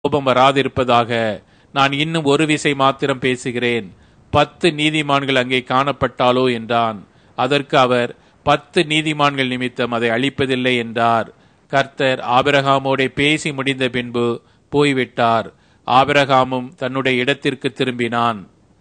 கோபம் வராதிருப்பதாக நான் இன்னும் ஒரு விசை மாத்திரம் பேசுகிறேன் பத்து நீதிமான்கள் அங்கே காணப்பட்டாலோ என்றான் அதற்கு அவர் பத்து நீதிமான்கள் நிமித்தம் அதை அழிப்பதில்லை என்றார் கர்த்தர் ஆபிரகாமோடே பேசி முடிந்த பின்பு போய்விட்டார் ஆபிரகாமும் தன்னுடைய இடத்திற்கு திரும்பினான்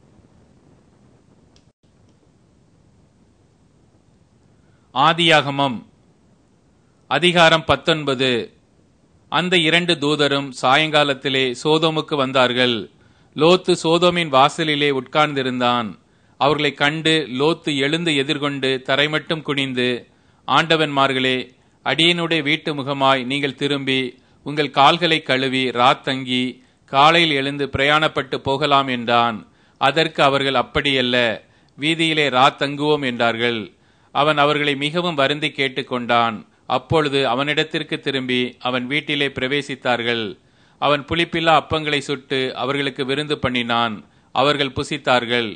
ஆதியாகமம் அதிகாரம் பத்தொன்பது அந்த இரண்டு தூதரும் சாயங்காலத்திலே சோதோமுக்கு வந்தார்கள் லோத்து சோதோமின் வாசலிலே உட்கார்ந்திருந்தான் அவர்களை கண்டு லோத்து எழுந்து எதிர்கொண்டு தரைமட்டும் குனிந்து ஆண்டவன்மார்களே அடியனுடைய வீட்டு முகமாய் நீங்கள் திரும்பி உங்கள் கால்களை கழுவி ராத்தங்கி காலையில் எழுந்து பிரயாணப்பட்டு போகலாம் என்றான் அதற்கு அவர்கள் அப்படியல்ல வீதியிலே ராத்தங்குவோம் என்றார்கள் அவன் அவர்களை மிகவும் வருந்தி கேட்டுக்கொண்டான் அப்பொழுது அவனிடத்திற்கு திரும்பி அவன் வீட்டிலே பிரவேசித்தார்கள் அவன் புளிப்பில்லா அப்பங்களை சுட்டு அவர்களுக்கு விருந்து பண்ணினான் அவர்கள் புசித்தார்கள்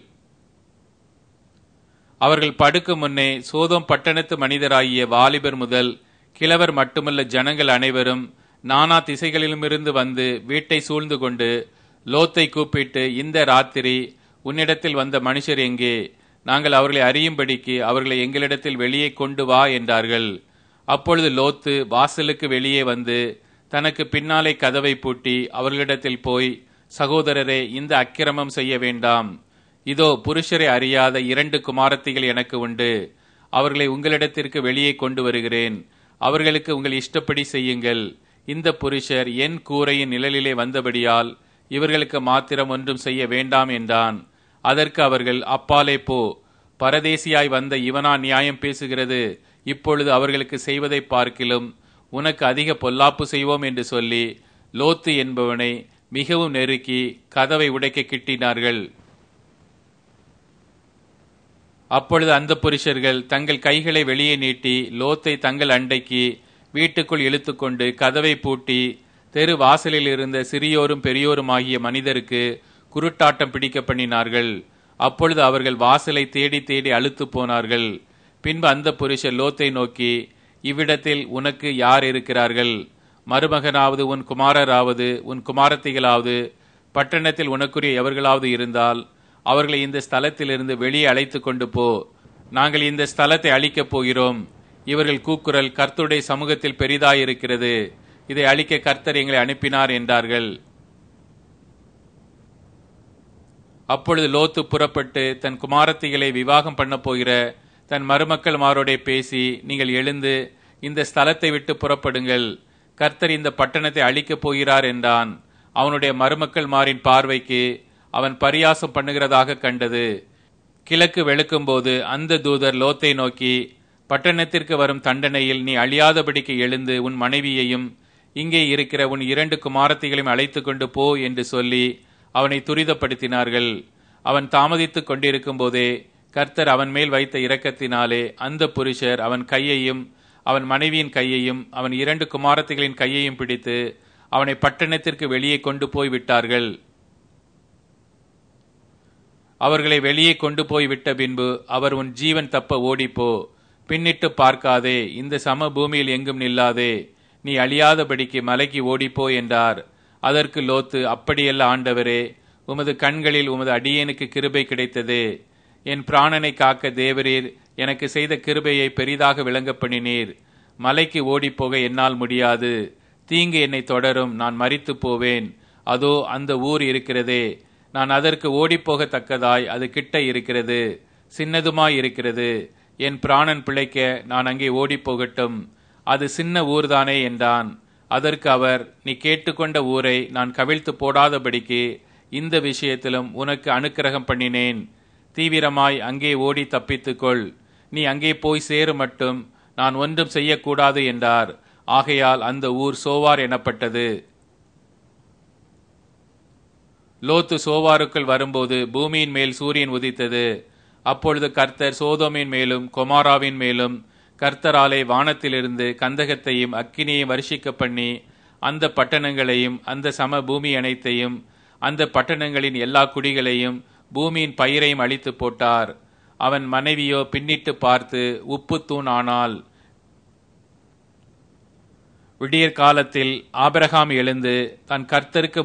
அவர்கள் படுக்கும் முன்னே சோதோம் பட்டணத்து மனிதராகிய வாலிபர் முதல் கிழவர் மட்டுமல்ல ஜனங்கள் அனைவரும் நானா திசைகளிலுமிருந்து வந்து வீட்டை சூழ்ந்து கொண்டு லோத்தை கூப்பிட்டு இந்த ராத்திரி உன்னிடத்தில் வந்த மனுஷர் எங்கே நாங்கள் அவர்களை அறியும்படிக்கு அவர்களை எங்களிடத்தில் வெளியே கொண்டு வா என்றார்கள் அப்பொழுது லோத்து வாசலுக்கு வெளியே வந்து தனக்கு பின்னாலே கதவை பூட்டி அவர்களிடத்தில் போய் சகோதரரே இந்த அக்கிரமம் செய்ய வேண்டாம் இதோ புருஷரை அறியாத இரண்டு குமாரத்திகள் எனக்கு உண்டு அவர்களை உங்களிடத்திற்கு வெளியே கொண்டு வருகிறேன் அவர்களுக்கு உங்கள் இஷ்டப்படி செய்யுங்கள் இந்த புருஷர் என் கூரையின் நிழலிலே வந்தபடியால் இவர்களுக்கு மாத்திரம் ஒன்றும் செய்ய வேண்டாம் என்றான் அதற்கு அவர்கள் அப்பாலே போ பரதேசியாய் வந்த இவனா நியாயம் பேசுகிறது இப்பொழுது அவர்களுக்கு செய்வதை பார்க்கிலும் உனக்கு அதிக பொல்லாப்பு செய்வோம் என்று சொல்லி லோத்து என்பவனை மிகவும் நெருக்கி கதவை உடைக்க கிட்டினார்கள் அப்பொழுது அந்த புருஷர்கள் தங்கள் கைகளை வெளியே நீட்டி லோத்தை தங்கள் அண்டைக்கு வீட்டுக்குள் இழுத்துக்கொண்டு கதவை பூட்டி தெரு வாசலில் இருந்த சிறியோரும் பெரியோருமாகிய மனிதருக்கு குருட்டாட்டம் பிடிக்க பண்ணினார்கள் அப்பொழுது அவர்கள் வாசலை தேடி தேடி அழுத்து போனார்கள் பின்பு அந்த புருஷர் லோத்தை நோக்கி இவ்விடத்தில் உனக்கு யார் இருக்கிறார்கள் மருமகனாவது உன் குமாரராவது உன் குமாரத்திகளாவது பட்டணத்தில் உனக்குரிய எவர்களாவது இருந்தால் அவர்களை இந்த ஸ்தலத்திலிருந்து வெளியே அழைத்து கொண்டு போ நாங்கள் இந்த ஸ்தலத்தை அழிக்கப் போகிறோம் இவர்கள் கூக்குரல் கர்த்தருடைய சமூகத்தில் பெரிதாயிருக்கிறது இதை அழிக்க கர்த்தர் எங்களை அனுப்பினார் என்றார்கள் அப்பொழுது லோத்து புறப்பட்டு தன் குமாரத்திகளை விவாகம் பண்ண போகிற தன் மருமக்கள் மாரோடே பேசி நீங்கள் எழுந்து இந்த ஸ்தலத்தை விட்டு புறப்படுங்கள் கர்த்தர் இந்த பட்டணத்தை அழிக்கப் போகிறார் என்றான் அவனுடைய மருமக்கள் மாரின் பார்வைக்கு அவன் பரியாசம் பண்ணுகிறதாக கண்டது கிழக்கு வெளுக்கும்போது அந்த தூதர் லோத்தை நோக்கி பட்டணத்திற்கு வரும் தண்டனையில் நீ அழியாதபடிக்கு எழுந்து உன் மனைவியையும் இங்கே இருக்கிற உன் இரண்டு குமாரத்திகளையும் அழைத்து கொண்டு போ என்று சொல்லி அவனை துரிதப்படுத்தினார்கள் அவன் தாமதித்துக் கொண்டிருக்கும் போதே கர்த்தர் அவன் மேல் வைத்த இரக்கத்தினாலே அந்த புருஷர் அவன் கையையும் அவன் மனைவியின் கையையும் அவன் இரண்டு குமாரத்திகளின் கையையும் பிடித்து அவனை பட்டணத்திற்கு வெளியே கொண்டு போய் விட்டார்கள் அவர்களை வெளியே கொண்டு போய் விட்ட பின்பு அவர் உன் ஜீவன் தப்ப ஓடிப்போ பின்னிட்டு பார்க்காதே இந்த சம பூமியில் எங்கும் நில்லாதே நீ அழியாதபடிக்கு மலைக்கு ஓடிப்போ என்றார் அதற்கு லோத்து அப்படியல்ல ஆண்டவரே உமது கண்களில் உமது அடியேனுக்கு கிருபை கிடைத்தது என் பிராணனை காக்க தேவரீர் எனக்கு செய்த கிருபையை பெரிதாக விளங்க பண்ணினீர் மலைக்கு ஓடிப்போக என்னால் முடியாது தீங்கு என்னை தொடரும் நான் மறித்து போவேன் அதோ அந்த ஊர் இருக்கிறதே நான் அதற்கு ஓடிப்போகத்தக்கதாய் அது கிட்ட இருக்கிறது சின்னதுமாய் இருக்கிறது என் பிராணன் பிழைக்க நான் அங்கே ஓடிப்போகட்டும் அது சின்ன ஊர்தானே என்றான் அதற்கு அவர் நீ கேட்டுக்கொண்ட ஊரை நான் கவிழ்த்து போடாதபடிக்கு இந்த விஷயத்திலும் உனக்கு அனுக்கிரகம் பண்ணினேன் தீவிரமாய் அங்கே ஓடி தப்பித்துக்கொள் நீ அங்கே போய் சேரு மட்டும் நான் ஒன்றும் செய்யக்கூடாது என்றார் ஆகையால் அந்த ஊர் சோவார் எனப்பட்டது லோத்து சோவாருக்குள் வரும்போது பூமியின் மேல் சூரியன் உதித்தது அப்பொழுது கர்த்தர் சோதோமின் மேலும் கொமாராவின் மேலும் கர்த்தராலே வானத்திலிருந்து கந்தகத்தையும் அக்கினியையும் வருஷிக்க பண்ணி அந்த பட்டணங்களையும் அந்த சம பூமி அனைத்தையும் அந்த பட்டணங்களின் எல்லா குடிகளையும் பூமியின் பயிரையும் அழித்து போட்டார் அவன் மனைவியோ பின்னிட்டு பார்த்து உப்பு தூண் ஆனாள் விடியற் காலத்தில் ஆபிரகாம் எழுந்து தன் கர்த்தருக்கு